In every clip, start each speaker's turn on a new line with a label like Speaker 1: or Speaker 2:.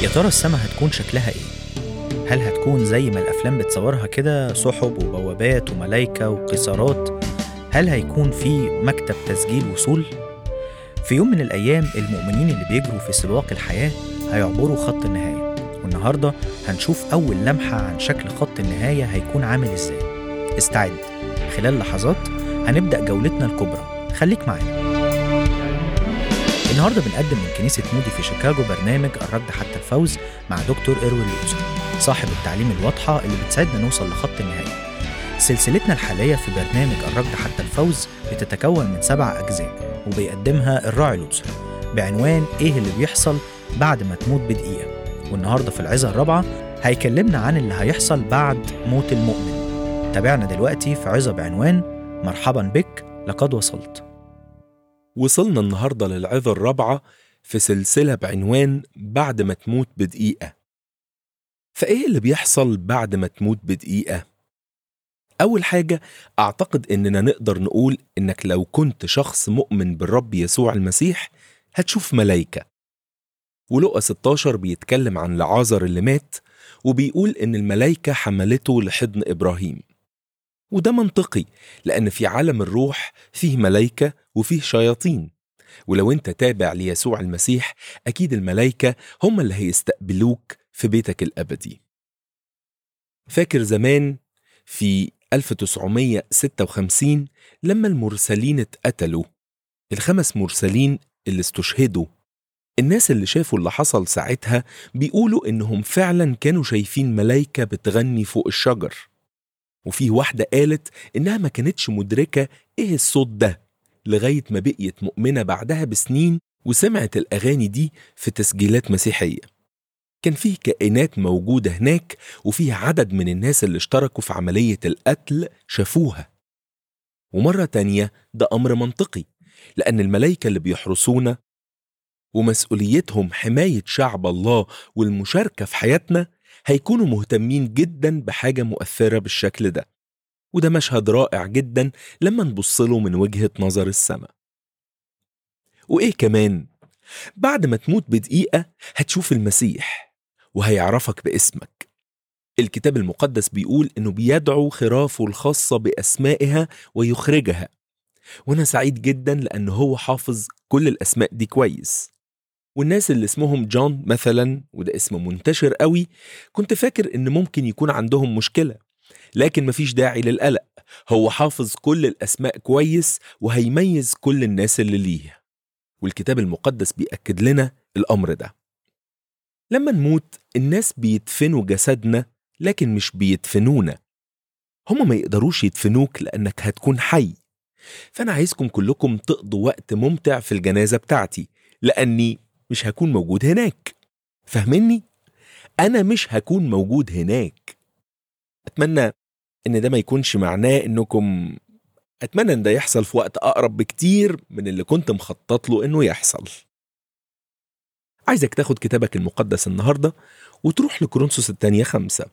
Speaker 1: يا ترى السما هتكون شكلها ايه؟ هل هتكون زي ما الأفلام بتصورها كده سحب وبوابات وملايكة وقيصرات؟ هل هيكون في مكتب تسجيل وصول؟ في يوم من الأيام المؤمنين اللي بيجروا في سباق الحياة هيعبروا خط النهاية والنهاردة هنشوف أول لمحة عن شكل خط النهاية هيكون عامل إزاي استعد خلال لحظات هنبدأ جولتنا الكبرى خليك معانا النهارده بنقدم من كنيسة مودي في شيكاغو برنامج الركض حتى الفوز مع دكتور إيروين لوتسر صاحب التعليم الواضحة اللي بتساعدنا نوصل لخط النهاية سلسلتنا الحالية في برنامج الركض حتى الفوز بتتكون من سبع أجزاء وبيقدمها الراعي لوتسر بعنوان إيه اللي بيحصل بعد ما تموت بدقيقة والنهارده في العظة الرابعة هيكلمنا عن اللي هيحصل بعد موت المؤمن تابعنا دلوقتي في عظة بعنوان مرحبا بك لقد وصلت
Speaker 2: وصلنا النهاردة للعظة الرابعة في سلسلة بعنوان بعد ما تموت بدقيقة فإيه اللي بيحصل بعد ما تموت بدقيقة؟ أول حاجة أعتقد إننا نقدر نقول إنك لو كنت شخص مؤمن بالرب يسوع المسيح هتشوف ملايكة ولقى 16 بيتكلم عن لعازر اللي مات وبيقول إن الملايكة حملته لحضن إبراهيم وده منطقي لأن في عالم الروح فيه ملايكة وفيه شياطين ولو انت تابع ليسوع المسيح أكيد الملايكة هم اللي هيستقبلوك في بيتك الأبدي فاكر زمان في 1956 لما المرسلين اتقتلوا الخمس مرسلين اللي استشهدوا الناس اللي شافوا اللي حصل ساعتها بيقولوا إنهم فعلا كانوا شايفين ملايكة بتغني فوق الشجر وفي واحدة قالت إنها ما كانتش مدركة إيه الصوت ده لغاية ما بقيت مؤمنة بعدها بسنين وسمعت الأغاني دي في تسجيلات مسيحية كان فيه كائنات موجودة هناك وفيه عدد من الناس اللي اشتركوا في عملية القتل شافوها ومرة تانية ده أمر منطقي لأن الملايكة اللي بيحرسونا ومسؤوليتهم حماية شعب الله والمشاركة في حياتنا هيكونوا مهتمين جدا بحاجة مؤثرة بالشكل ده وده مشهد رائع جدا لما نبص له من وجهة نظر السماء وإيه كمان بعد ما تموت بدقيقة هتشوف المسيح وهيعرفك باسمك الكتاب المقدس بيقول إنه بيدعو خرافه الخاصة بأسمائها ويخرجها وأنا سعيد جدا لأنه هو حافظ كل الأسماء دي كويس والناس اللي اسمهم جون مثلا وده اسم منتشر قوي كنت فاكر ان ممكن يكون عندهم مشكلة لكن مفيش داعي للقلق هو حافظ كل الأسماء كويس وهيميز كل الناس اللي ليه والكتاب المقدس بيأكد لنا الأمر ده لما نموت الناس بيدفنوا جسدنا لكن مش بيدفنونا هما ما يقدروش يدفنوك لأنك هتكون حي فأنا عايزكم كلكم تقضوا وقت ممتع في الجنازة بتاعتي لأني مش هكون موجود هناك فاهمني؟ أنا مش هكون موجود هناك أتمنى إن ده ما يكونش معناه إنكم أتمنى إن ده يحصل في وقت أقرب بكتير من اللي كنت مخطط له إنه يحصل عايزك تاخد كتابك المقدس النهاردة وتروح لكورنثوس الثانية خمسة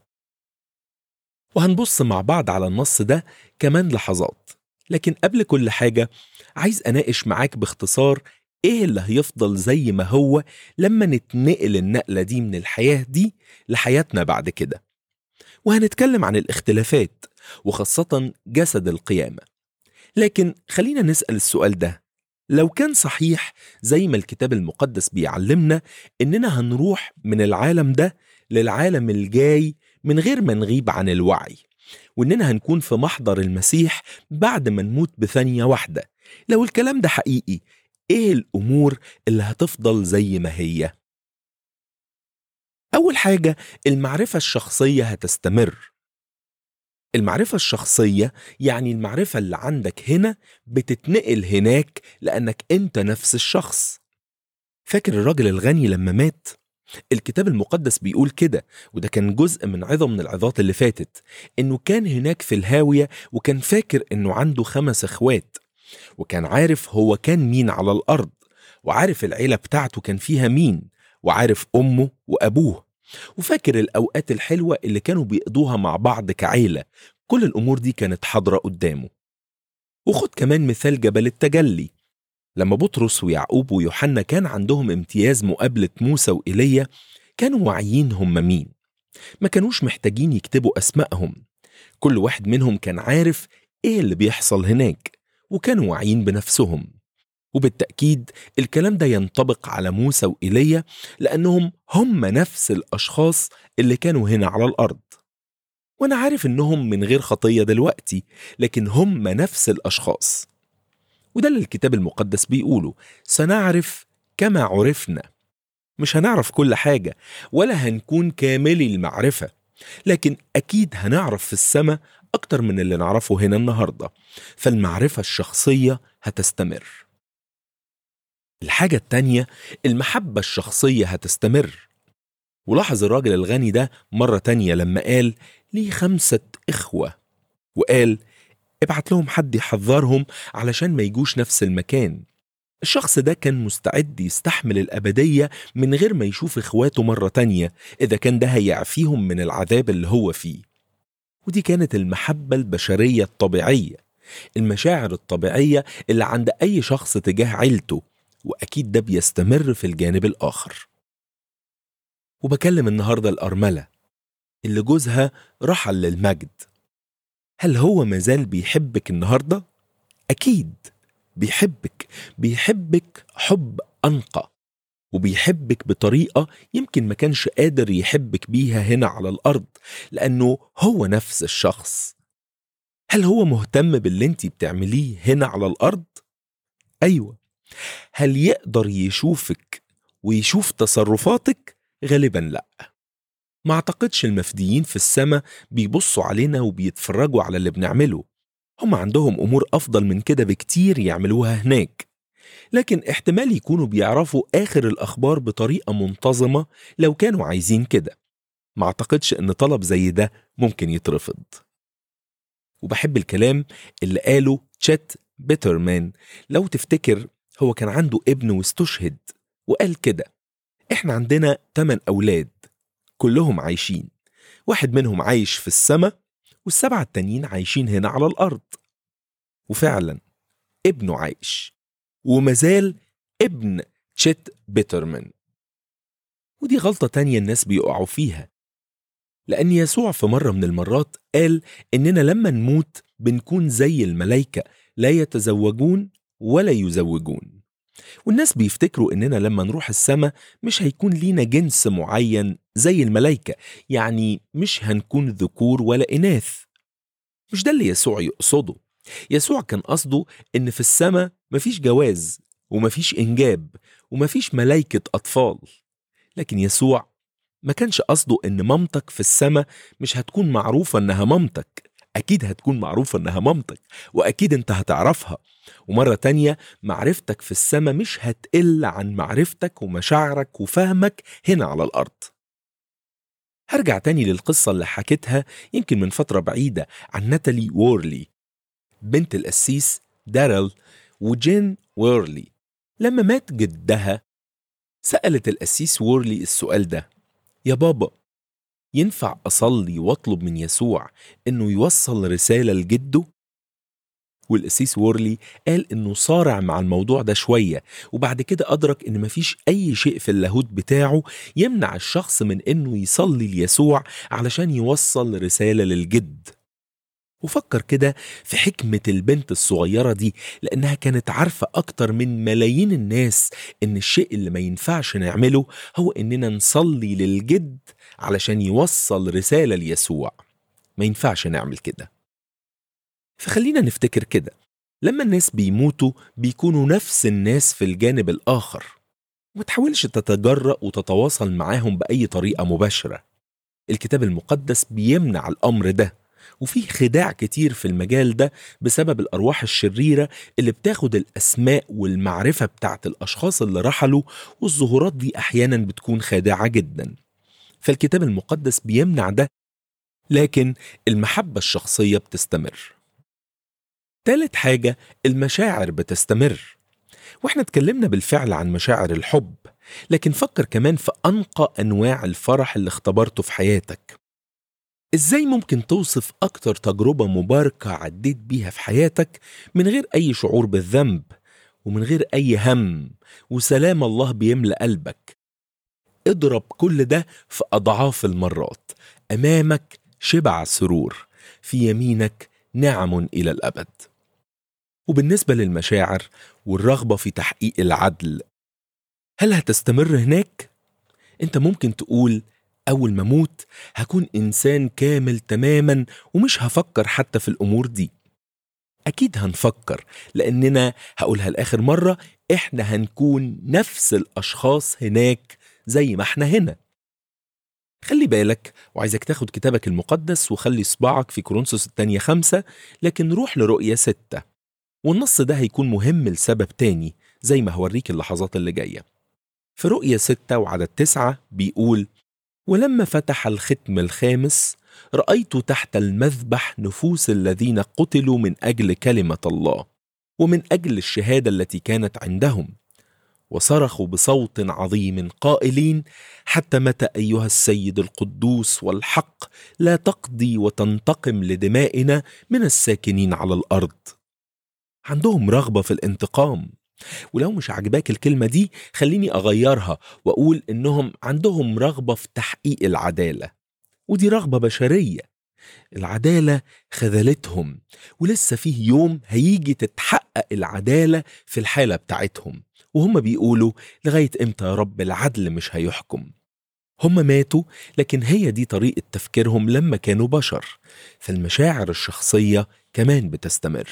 Speaker 2: وهنبص مع بعض على النص ده كمان لحظات لكن قبل كل حاجة عايز أناقش معاك باختصار ايه اللي هيفضل زي ما هو لما نتنقل النقلة دي من الحياة دي لحياتنا بعد كده وهنتكلم عن الاختلافات وخاصة جسد القيامة لكن خلينا نسأل السؤال ده لو كان صحيح زي ما الكتاب المقدس بيعلمنا إننا هنروح من العالم ده للعالم الجاي من غير ما نغيب عن الوعي وإننا هنكون في محضر المسيح بعد ما نموت بثانية واحدة لو الكلام ده حقيقي ايه الامور اللي هتفضل زي ما هي اول حاجه المعرفه الشخصيه هتستمر المعرفه الشخصيه يعني المعرفه اللي عندك هنا بتتنقل هناك لانك انت نفس الشخص فاكر الراجل الغني لما مات الكتاب المقدس بيقول كده وده كان جزء من عظة من العظات اللي فاتت انه كان هناك في الهاوية وكان فاكر انه عنده خمس اخوات وكان عارف هو كان مين على الأرض وعارف العيلة بتاعته كان فيها مين وعارف أمه وأبوه وفاكر الأوقات الحلوة اللي كانوا بيقضوها مع بعض كعيلة كل الأمور دي كانت حاضرة قدامه وخد كمان مثال جبل التجلي لما بطرس ويعقوب ويوحنا كان عندهم امتياز مقابلة موسى وإيليا كانوا واعيين هم مين ما كانوش محتاجين يكتبوا أسمائهم كل واحد منهم كان عارف إيه اللي بيحصل هناك وكانوا واعيين بنفسهم وبالتأكيد الكلام ده ينطبق على موسى وإيليا لأنهم هم نفس الأشخاص اللي كانوا هنا على الأرض وأنا عارف إنهم من غير خطية دلوقتي لكن هم نفس الأشخاص وده اللي الكتاب المقدس بيقوله سنعرف كما عرفنا مش هنعرف كل حاجة ولا هنكون كاملي المعرفة لكن أكيد هنعرف في السماء أكتر من اللي نعرفه هنا النهاردة فالمعرفة الشخصية هتستمر الحاجة التانية المحبة الشخصية هتستمر ولاحظ الراجل الغني ده مرة تانية لما قال لي خمسة إخوة وقال ابعت لهم حد يحذرهم علشان ما يجوش نفس المكان الشخص ده كان مستعد يستحمل الأبدية من غير ما يشوف إخواته مرة تانية إذا كان ده هيعفيهم من العذاب اللي هو فيه ودي كانت المحبة البشرية الطبيعية المشاعر الطبيعية اللي عند أي شخص تجاه عيلته وأكيد ده بيستمر في الجانب الآخر وبكلم النهاردة الأرملة اللي جوزها رحل للمجد هل هو مازال بيحبك النهاردة؟ أكيد بيحبك بيحبك حب أنقى وبيحبك بطريقة يمكن ما كانش قادر يحبك بيها هنا على الأرض لأنه هو نفس الشخص هل هو مهتم باللي انت بتعمليه هنا على الأرض؟ أيوة هل يقدر يشوفك ويشوف تصرفاتك؟ غالبا لأ ما اعتقدش المفديين في السماء بيبصوا علينا وبيتفرجوا على اللي بنعمله هم عندهم أمور أفضل من كده بكتير يعملوها هناك لكن احتمال يكونوا بيعرفوا آخر الأخبار بطريقة منتظمة لو كانوا عايزين كده ما اعتقدش ان طلب زي ده ممكن يترفض وبحب الكلام اللي قاله تشات بيترمان لو تفتكر هو كان عنده ابن واستشهد وقال كده احنا عندنا 8 أولاد كلهم عايشين واحد منهم عايش في السماء والسبعة التانيين عايشين هنا على الأرض وفعلا ابنه عايش ومازال ابن تشيت بيترمان ودي غلطة تانية الناس بيقعوا فيها لأن يسوع في مرة من المرات قال إننا لما نموت بنكون زي الملايكة لا يتزوجون ولا يزوجون والناس بيفتكروا إننا لما نروح السماء مش هيكون لينا جنس معين زي الملايكة يعني مش هنكون ذكور ولا إناث مش ده اللي يسوع يقصده يسوع كان قصده إن في السماء مفيش جواز ومفيش إنجاب ومفيش ملايكة أطفال لكن يسوع ما كانش قصده إن مامتك في السماء مش هتكون معروفة إنها مامتك أكيد هتكون معروفة إنها مامتك وأكيد أنت هتعرفها ومرة تانية معرفتك في السماء مش هتقل عن معرفتك ومشاعرك وفهمك هنا على الأرض هرجع تاني للقصة اللي حكيتها يمكن من فترة بعيدة عن ناتالي وورلي بنت القسيس دارل وجين وورلي لما مات جدها سألت القسيس وورلي السؤال ده يا بابا ينفع أصلي وأطلب من يسوع إنه يوصل رسالة لجده؟ والقسيس وورلي قال إنه صارع مع الموضوع ده شوية وبعد كده أدرك إن مفيش أي شيء في اللاهوت بتاعه يمنع الشخص من إنه يصلي ليسوع علشان يوصل رسالة للجد وفكر كده في حكمة البنت الصغيرة دي لأنها كانت عارفة أكتر من ملايين الناس إن الشيء اللي ما ينفعش نعمله هو إننا نصلي للجد علشان يوصل رسالة ليسوع ما ينفعش نعمل كده فخلينا نفتكر كده لما الناس بيموتوا بيكونوا نفس الناس في الجانب الآخر ما تحاولش تتجرأ وتتواصل معاهم بأي طريقة مباشرة الكتاب المقدس بيمنع الأمر ده وفي خداع كتير في المجال ده بسبب الأرواح الشريرة اللي بتاخد الأسماء والمعرفة بتاعت الأشخاص اللي رحلوا والظهورات دي أحيانا بتكون خادعة جدا فالكتاب المقدس بيمنع ده لكن المحبة الشخصية بتستمر تالت حاجة المشاعر بتستمر واحنا اتكلمنا بالفعل عن مشاعر الحب لكن فكر كمان في أنقى أنواع الفرح اللي اختبرته في حياتك ازاي ممكن توصف أكتر تجربة مباركة عديت بيها في حياتك من غير أي شعور بالذنب ومن غير أي هم وسلام الله بيملأ قلبك اضرب كل ده في أضعاف المرات أمامك شبع سرور في يمينك نعم إلى الأبد وبالنسبة للمشاعر والرغبة في تحقيق العدل هل هتستمر هناك؟ انت ممكن تقول أول ما أموت هكون إنسان كامل تماما ومش هفكر حتى في الأمور دي أكيد هنفكر لأننا هقولها لآخر مرة إحنا هنكون نفس الأشخاص هناك زي ما إحنا هنا خلي بالك وعايزك تاخد كتابك المقدس وخلي صباعك في كورنثوس الثانية خمسة لكن روح لرؤية ستة والنص ده هيكون مهم لسبب تاني زي ما هوريك اللحظات اللي جاية في رؤية ستة وعدد تسعة بيقول ولما فتح الختم الخامس رأيت تحت المذبح نفوس الذين قتلوا من أجل كلمة الله ومن أجل الشهادة التي كانت عندهم وصرخوا بصوت عظيم قائلين حتى متى أيها السيد القدوس والحق لا تقضي وتنتقم لدمائنا من الساكنين على الأرض عندهم رغبة في الانتقام ولو مش عجباك الكلمة دي خليني أغيرها وأقول إنهم عندهم رغبة في تحقيق العدالة ودي رغبة بشرية العدالة خذلتهم ولسه فيه يوم هيجي تتحقق العدالة في الحالة بتاعتهم وهم بيقولوا لغاية امتى يا رب العدل مش هيحكم هم ماتوا لكن هي دي طريقة تفكيرهم لما كانوا بشر فالمشاعر الشخصية كمان بتستمر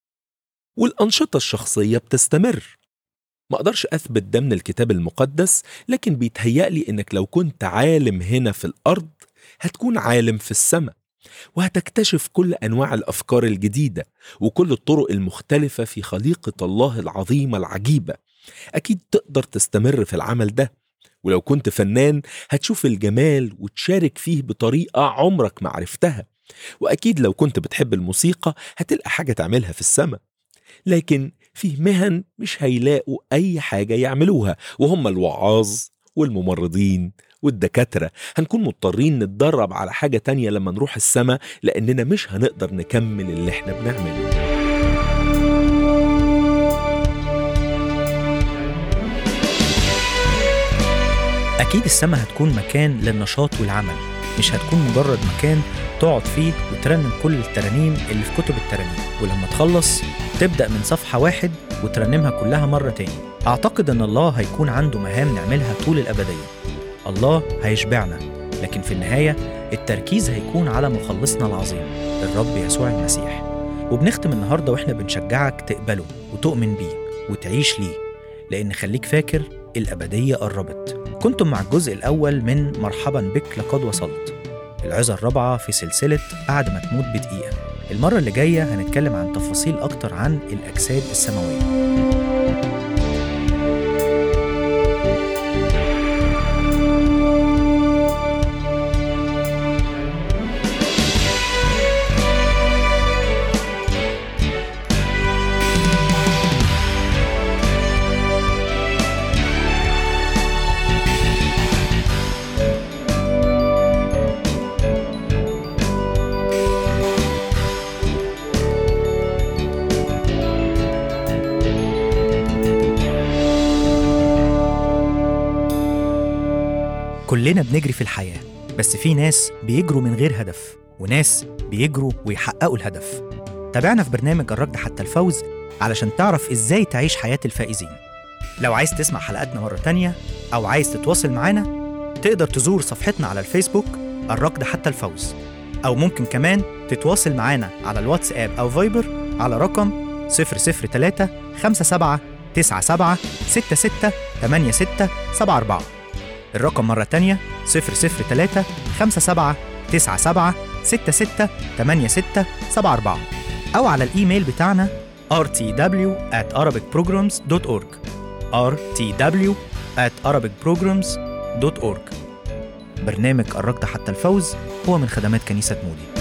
Speaker 2: والأنشطة الشخصية بتستمر ما أقدرش أثبت ده من الكتاب المقدس لكن بيتهيألي إنك لو كنت عالم هنا في الأرض هتكون عالم في السماء وهتكتشف كل أنواع الأفكار الجديدة وكل الطرق المختلفة في خليقة الله العظيمة العجيبة أكيد تقدر تستمر في العمل ده ولو كنت فنان هتشوف الجمال وتشارك فيه بطريقة عمرك ما عرفتها وأكيد لو كنت بتحب الموسيقى هتلقى حاجة تعملها في السماء لكن فيه مهن مش هيلاقوا أي حاجة يعملوها وهم الوعاظ والممرضين والدكاترة هنكون مضطرين نتدرب على حاجة تانية لما نروح السماء لأننا مش هنقدر نكمل اللي احنا بنعمله
Speaker 1: أكيد السما هتكون مكان للنشاط والعمل مش هتكون مجرد مكان تقعد فيه وترنم كل الترانيم اللي في كتب الترانيم ولما تخلص تبدأ من صفحة واحد وترنمها كلها مرة تاني أعتقد أن الله هيكون عنده مهام نعملها طول الأبدية الله هيشبعنا لكن في النهاية التركيز هيكون على مخلصنا العظيم الرب يسوع المسيح وبنختم النهاردة وإحنا بنشجعك تقبله وتؤمن بيه وتعيش ليه لأن خليك فاكر الأبدية قربت كنتم مع الجزء الأول من مرحبا بك لقد وصلت العظة الرابعة في سلسلة بعد ما تموت بدقيقة المرة اللي جاية هنتكلم عن تفاصيل أكتر عن الأجساد السماوية كلنا بنجري في الحياة بس في ناس بيجروا من غير هدف وناس بيجروا ويحققوا الهدف تابعنا في برنامج الركض حتى الفوز علشان تعرف ازاي تعيش حياة الفائزين لو عايز تسمع حلقاتنا مرة تانية أو عايز تتواصل معانا تقدر تزور صفحتنا على الفيسبوك الركض حتى الفوز أو ممكن كمان تتواصل معانا على الواتساب أو فايبر على رقم 003 57 97 66 86 74 الرقم مرة تانية 003 57 97 66 86 74 أو على الإيميل بتاعنا rtw at arabicprograms.org rtw at arabicprograms.org برنامج الركض حتى الفوز هو من خدمات كنيسة مودي